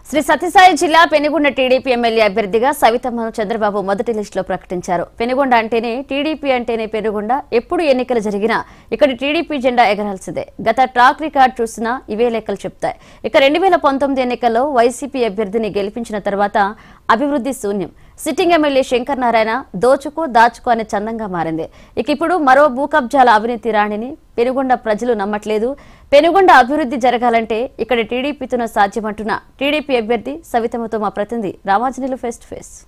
శ్రీ సత్యసాయి జిల్లా Penugonda TDP MLA అభ్యర్థిగా సవితమ్మను చంద్రబాబు మొదటి లిస్టులో ప్రకటించారు పెనుగొండ అంటేనే టీడీపీ అంటేనే పెనుగొండ ఎప్పుడు ఎన్నికలు జరిగినా ఇక్కడ టీడీపీ జెండా ఎగరాల్సిందే గత ట్రాక్ రికార్డ్ చూసినా ఇవే లెక్కలు చెప్తాయి ఇక రెండు వేల పంతొమ్మిది ఎన్నికల్లో వైసీపీ అభ్యర్థిని గెలిపించిన తర్వాత అభివృద్ధి శూన్యం సిట్టింగ్ ఎమ్మెల్యే శంకర్ నారాయణ దోచుకు దాచుకు అనే చందంగా మారింది ఇక ఇప్పుడు మరో భూ కబ్జాల అవినీతి రాణిని పెనుగొండ ప్రజలు నమ్మట్లేదు పెనుగొండ అభివృద్ధి జరగాలంటే ఇక్కడ టీడీపీతోనే సాధ్యమంటున్న టీడీపీ అభ్యర్థి సవితమ్మతో మా ప్రతినిధి Ramanjaneyulu face to face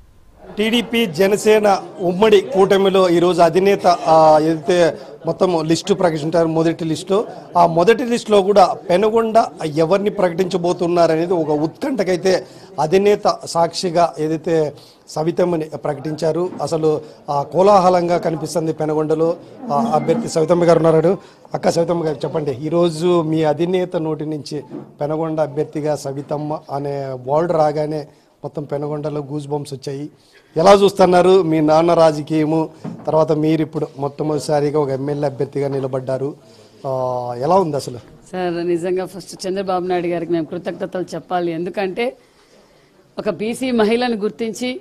TDP Janasena ఉమ్మడి కూటమిలో ఈరోజు అధినేత ఆ, ఏదైతే మొత్తం లిస్టు ప్రకటించారు మొదటి లిస్టు ఆ మొదటి లిస్టులో కూడా పెనుగొండ ఎవరిని ప్రకటించబోతున్నారనేది ఒక ఉత్కంఠకైతే అధినేత సాక్షిగా ఏదైతే సవితమ్మని ప్రకటించారు అసలు ఆ, కోలాహలంగా కనిపిస్తుంది పెనుగొండలో ఆ, అభ్యర్థి సవితమ్మ గారు ఉన్నారు అక్క సవితమ్మ గారు చెప్పండి ఈరోజు మీ అధినేత నోటి నుంచి పెనుగొండ అభ్యర్థిగా సవితమ్మ అనే వర్డ్ రాగానే మొత్తం పెనుగొండలో గూజ్ బంప్స్ వచ్చాయి ఎలా చూస్తున్నారు మీ నాన్న రాజకీయము తర్వాత మీరు ఇప్పుడు మొట్టమొదటిసారిగా ఒక ఎమ్మెల్యే అభ్యర్థిగా నిలబడ్డారు ఆ, ఎలా ఉంది అసలు సార్ నిజంగా ఫస్ట్ చంద్రబాబు నాయుడు గారికి మేము కృతజ్ఞతలు చెప్పాలి ఎందుకంటే ఒక బీసీ మహిళను గుర్తించి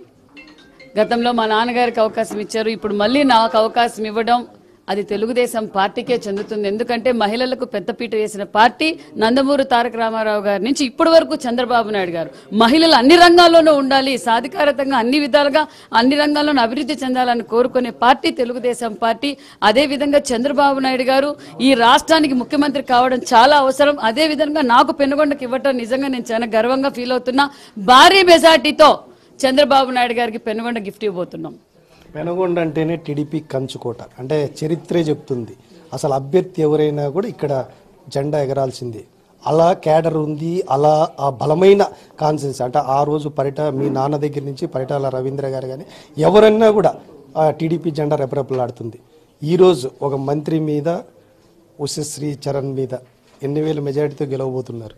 గతంలో మా నాన్నగారికి అవకాశం ఇచ్చారు ఇప్పుడు మళ్ళీ నాకు అవకాశం ఇవ్వడం అది తెలుగుదేశం పార్టీకే చెందుతుంది ఎందుకంటే మహిళలకు పెద్దపీట వేసిన పార్టీ నందమూరి తారక రామారావు గారి నుంచి ఇప్పటి వరకు చంద్రబాబు నాయుడు గారు మహిళలు అన్ని రంగాల్లోనూ ఉండాలి సాధికారతంగా అన్ని విధాలుగా అన్ని రంగాల్లోనూ అభివృద్ధి చెందాలని కోరుకునే పార్టీ తెలుగుదేశం పార్టీ అదే విధంగా చంద్రబాబు నాయుడు గారు ఈ రాష్ట్రానికి ముఖ్యమంత్రి కావడం చాలా అవసరం అదే విధంగా నాకు పెనుగొండకి ఇవ్వటం నిజంగా నేను చాలా గర్వంగా ఫీల్ అవుతున్నా భారీ మెజార్టీతో చంద్రబాబు నాయుడు గారికి పెనుగొండ గిఫ్ట్ ఇవ్వబోతున్నాం పెనుగొండ అంటేనే టీడీపీ కంచుకోట అంటే చరిత్రే చెప్తుంది అసలు అభ్యర్థి ఎవరైనా కూడా ఇక్కడ జెండా ఎగరాల్సిందే అలా క్యాడర్ ఉంది అలా ఆ బలమైన కాన్సెన్స్ అంటే ఆ రోజు పరిట మీ నాన్న దగ్గర నుంచి పరిటాల రవీంద్ర గారు కానీ ఎవరన్నా కూడా ఆ టీడీపీ జెండా రెపరెపలాడుతుంది ఈరోజు ఒక మంత్రి మీద ఉషశ్రీ చరణ్ మీద ఎన్ని వేల మెజారిటీతో గెలవబోతున్నారు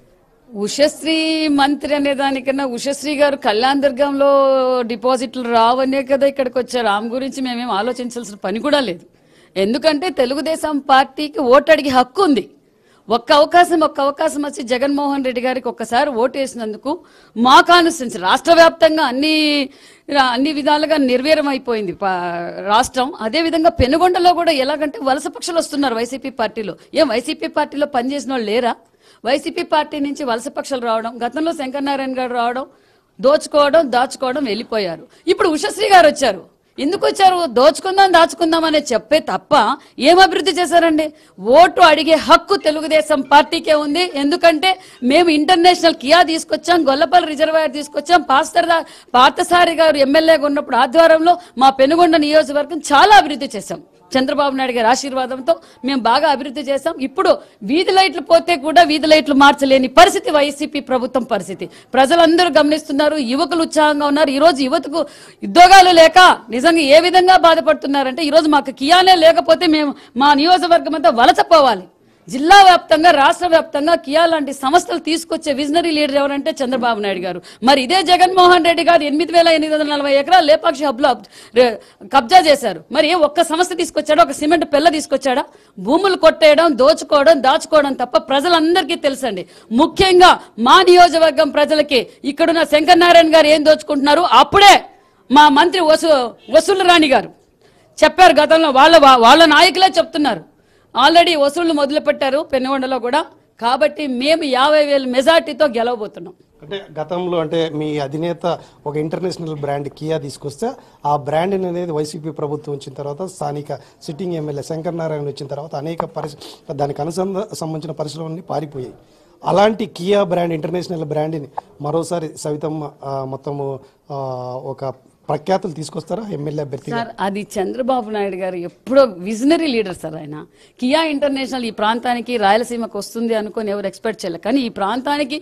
ఉషశ్రీ మంత్రి అనే దానికన్నా ఉషశ్రీ గారు కళ్యాణ్ దుర్గంలో డిపాజిట్లు రావనే కదా ఇక్కడికి వచ్చారు ఆమె గురించి మేమేం ఆలోచించాల్సిన పని కూడా లేదు ఎందుకంటే తెలుగుదేశం పార్టీకి ఓటు అడిగే హక్కు ఉంది ఒక్క అవకాశం ఒక్క అవకాశం వచ్చి జగన్మోహన్ రెడ్డి గారికి ఒక్కసారి ఓటు వేసినందుకు మా కాన్స్టిట్యున్సీ రాష్ట్ర వ్యాప్తంగా అన్ని అన్ని విధాలుగా నిర్వీర్యం అయిపోయింది పా- రాష్ట్రం అదే విధంగా పెనుగొండలో కూడా ఎలాగంటే వలస పక్షులు వస్తున్నారు వైసీపీ పార్టీలో ఏం వైసీపీ పార్టీలో పనిచేసిన వాళ్ళు లేరా వైసీపీ పార్టీ నుంచి వలస పక్షులు రావడం గతంలో శంకరనారాయణ గారు రావడం దోచుకోవడం దాచుకోవడం వెళ్ళిపోయారు ఇప్పుడు ఉషశ్రీ గారు వచ్చారు ఎందుకు వచ్చారు దోచుకుందాం దాచుకుందాం అనే చెప్పే తప్ప ఏం అభివృద్ధి చేశారండి ఓటు అడిగే హక్కు తెలుగుదేశం పార్టీకే ఉంది ఎందుకంటే మేము ఇంటర్నేషనల్ కియా తీసుకొచ్చాం గొల్లపల్లి రిజర్వాయర్ తీసుకొచ్చాం పాస్టర్ దా- పార్థసారి గారు ఎమ్మెల్యేగా ఉన్నప్పుడు ఆధ్వర్యంలో మా పెనుగొండ నియోజకవర్గం చాలా అభివృద్ధి చేశాం చంద్రబాబు నాయుడు గారి ఆశీర్వాదంతో మేము బాగా అభివృద్ధి చేశాం ఇప్పుడు వీధి లైట్లు పోతే కూడా వీధి లైట్లు మార్చలేని పరిస్థితి వైసీపీ ప్రభుత్వం పరిస్థితి ప్రజలందరూ గమనిస్తున్నారు యువకులు ఉత్సాహంగా ఉన్నారు ఈ రోజు యువతకు ఉద్యోగాలు లేక నిజంగా ఏ విధంగా బాధపడుతున్నారంటే ఈ రోజు మాకు కియానే లేకపోతే మేము మా నియోజకవర్గం అంతా వలసపోవాలి జిల్లా వ్యాప్తంగా రాష్ట్ర వ్యాప్తంగా కియా లాంటి సంస్థలు తీసుకొచ్చే విజనరీ లీడర్ ఎవరంటే చంద్రబాబు నాయుడు గారు మరి ఇదే జగన్మోహన్ రెడ్డి గారు ఎనిమిది వేల ఎనిమిది వందల నలభై ఎకరాలు లేపాక్షి హబ్లో అబ్- రే- కబ్జా చేశారు మరి ఏ ఒక్క సంస్థ తీసుకొచ్చాడా ఒక సిమెంట్ పెల్ల తీసుకొచ్చాడా భూములు కొట్టేయడం దోచుకోవడం దాచుకోవడం తప్ప ప్రజలందరికీ తెలుసండి ముఖ్యంగా మా నియోజకవర్గం ప్రజలకి ఇక్కడున్న శంకర్ నారాయణ గారు ఏం దోచుకుంటున్నారు అప్పుడే మా మంత్రి వసు వసూలు రాణి గారు చెప్పారు గతంలో వాళ్ళ వాళ్ళ నాయకులే చెప్తున్నారు ఆల్రెడీ వసూళ్లు మొదలుపెట్టారు పెనుగొండలో కూడా కాబట్టి మేము యాభై వేల మెజార్టీతో గెలవబోతున్నాం అంటే గతంలో అంటే మీ అధినేత ఒక ఇంటర్నేషనల్ బ్రాండ్ కియా తీసుకొస్తే ఆ బ్రాండ్ అనేది వైసీపీ ప్రభుత్వం వచ్చిన తర్వాత స్థానిక సిట్టింగ్ ఎమ్మెల్యే శంకర్ నారాయణ వచ్చిన తర్వాత అనేక పరిశ దానికి అనుసంధ సంబంధించిన పరిశ్రమలన్నీ పారిపోయాయి అలాంటి కియా బ్రాండ్ ఇంటర్నేషనల్ బ్రాండ్ని మరోసారి సవితమ్మ ఆ, మొత్తము ఆ, ఒక ప్రఖ్యాతులు తీసుకొస్తారా ఎమ్మెల్యే అభ్యర్థిగా సార్ అది చంద్రబాబు నాయుడు గారు ఎప్పుడో విజనరీ లీడర్ సార్ ఆయన కియా ఇంటర్నేషనల్ ఈ ప్రాంతానికి రాయలసీమకు వస్తుంది అనుకొని ఎవరు ఎక్స్పెక్ట్ చేయలేదు కానీ ఈ ప్రాంతానికి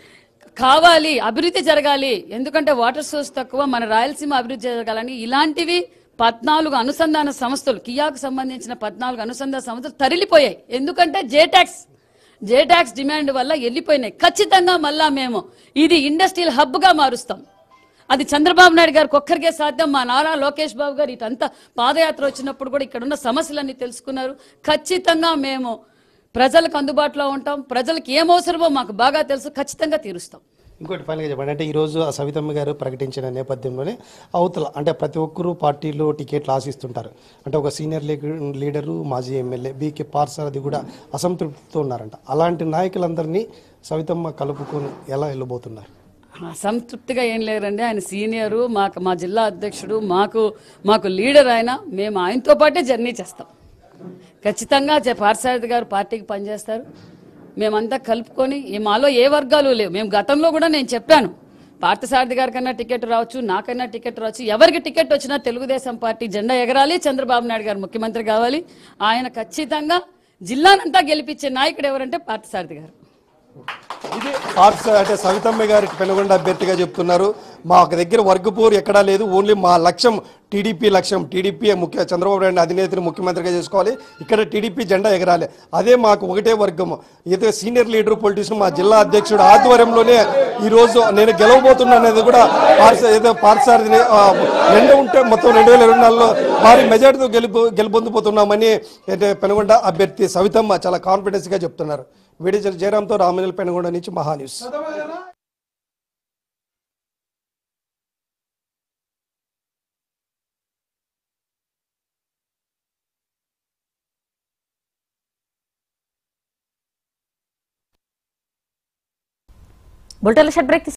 కావాలి అభివృద్ధి జరగాలి ఎందుకంటే వాటర్ సోర్స్ తక్కువ మన రాయలసీమ అభివృద్ధి జరగాలని ఇలాంటివి పద్నాలుగు అనుసంధాన సంస్థలు కియాకు సంబంధించిన పద్నాలుగు అనుసంధాన సంస్థలు తరిలిపోయాయి ఎందుకంటే జేటాక్స్ జేటాక్స్ డిమాండ్ వల్ల వెళ్ళిపోయినాయి ఖచ్చితంగా మళ్ళా మేము ఇది ఇండస్ట్రియల్ హబ్ గా మారుస్తాం అది చంద్రబాబు నాయుడు గారికి ఒక్కరికే సాధ్యం మా నారా లోకేష్ బాబు గారు ఇటంతా పాదయాత్ర వచ్చినప్పుడు కూడా ఇక్కడ ఉన్న సమస్యలన్నీ తెలుసుకున్నారు ఖచ్చితంగా మేము ప్రజలకు అందుబాటులో ఉంటాం ప్రజలకు ఏం అవసరమో మాకు బాగా తెలుసు ఖచ్చితంగా తీరుస్తాం ఇంకోటి ఫైనల్గా చెప్పండి అంటే ఈరోజు ఆ సవితమ్మ గారు ప్రకటించిన నేపథ్యంలోనే అవతల అంటే ప్రతి ఒక్కరూ పార్టీలో టికెట్లు ఆశిస్తుంటారు అంటే ఒక సీనియర్ లీడరు మాజీ ఎమ్మెల్యే బీకే పార్సారథి కూడా అసంతృప్తితో ఉన్నారంట అలాంటి నాయకులందరినీ సవితమ్మ కలుపుకొని ఎలా వెళ్ళబోతున్నారు అసంతృప్తిగా ఏం లేరండి ఆయన సీనియరు మాకు మా జిల్లా అధ్యక్షుడు మాకు మాకు లీడర్ ఆయన మేము ఆయనతో పాటే జర్నీ చేస్తాం ఖచ్చితంగా జ- పార్థసారథి గారు పార్టీకి పనిచేస్తారు మేమంతా కలుపుకొని ఈ మాలో ఏ వర్గాలు లేవు మేము గతంలో కూడా నేను చెప్పాను పార్థసారథి గారి కన్నా టికెట్ రావచ్చు నాకైనా టికెట్ రావచ్చు ఎవరికి టికెట్ వచ్చినా తెలుగుదేశం పార్టీ జెండా ఎగరాలి చంద్రబాబు నాయుడు గారు ముఖ్యమంత్రి కావాలి ఆయన ఖచ్చితంగా జిల్లానంతా గెలిపించే నాయకుడు ఎవరంటే పార్థసారథి గారు ఇది పార్ట్స్ అంటే సవితమ్మ గారి పెనుగొండ అభ్యర్థిగా చెప్తున్నారు మా దగ్గర వర్గపూర్ ఎక్కడా లేదు ఓన్లీ మా లక్ష్యం టీడీపీ లక్ష్యం టీడీపీ ముఖ్య చంద్రబాబు నాయుడు అధినేతని ముఖ్యమంత్రిగా చేసుకోవాలి ఇక్కడ టీడీపీ జెండా ఎగరాలి అదే మాకు ఒకటే వర్గం ఏదో సీనియర్ లీడర్ పొలిటీషియన్ మా జిల్లా అధ్యక్షుడు ఆధ్వర్యంలోనే ఈ రోజు నేను గెలవబోతున్నా అనేది కూడా పార్స ఏదో పార్సారథిని ఆ, రెండు ఉంటే మొత్తం రెండు వేల ఇరవై నాలుగులో భారీ మెజార్టీతో గెలుపు గెలుపొందిపోతున్నామని అయితే పెనుగొండ అభ్యర్థి సవితమ్మ చాలా కాన్ఫిడెన్స్గా చెప్తున్నారు వీడియో జయరామ్తో రామజల్ పెనుగొండ నుంచి మహా న్యూస్ బుల్టెన్ షట్ బ్రేక్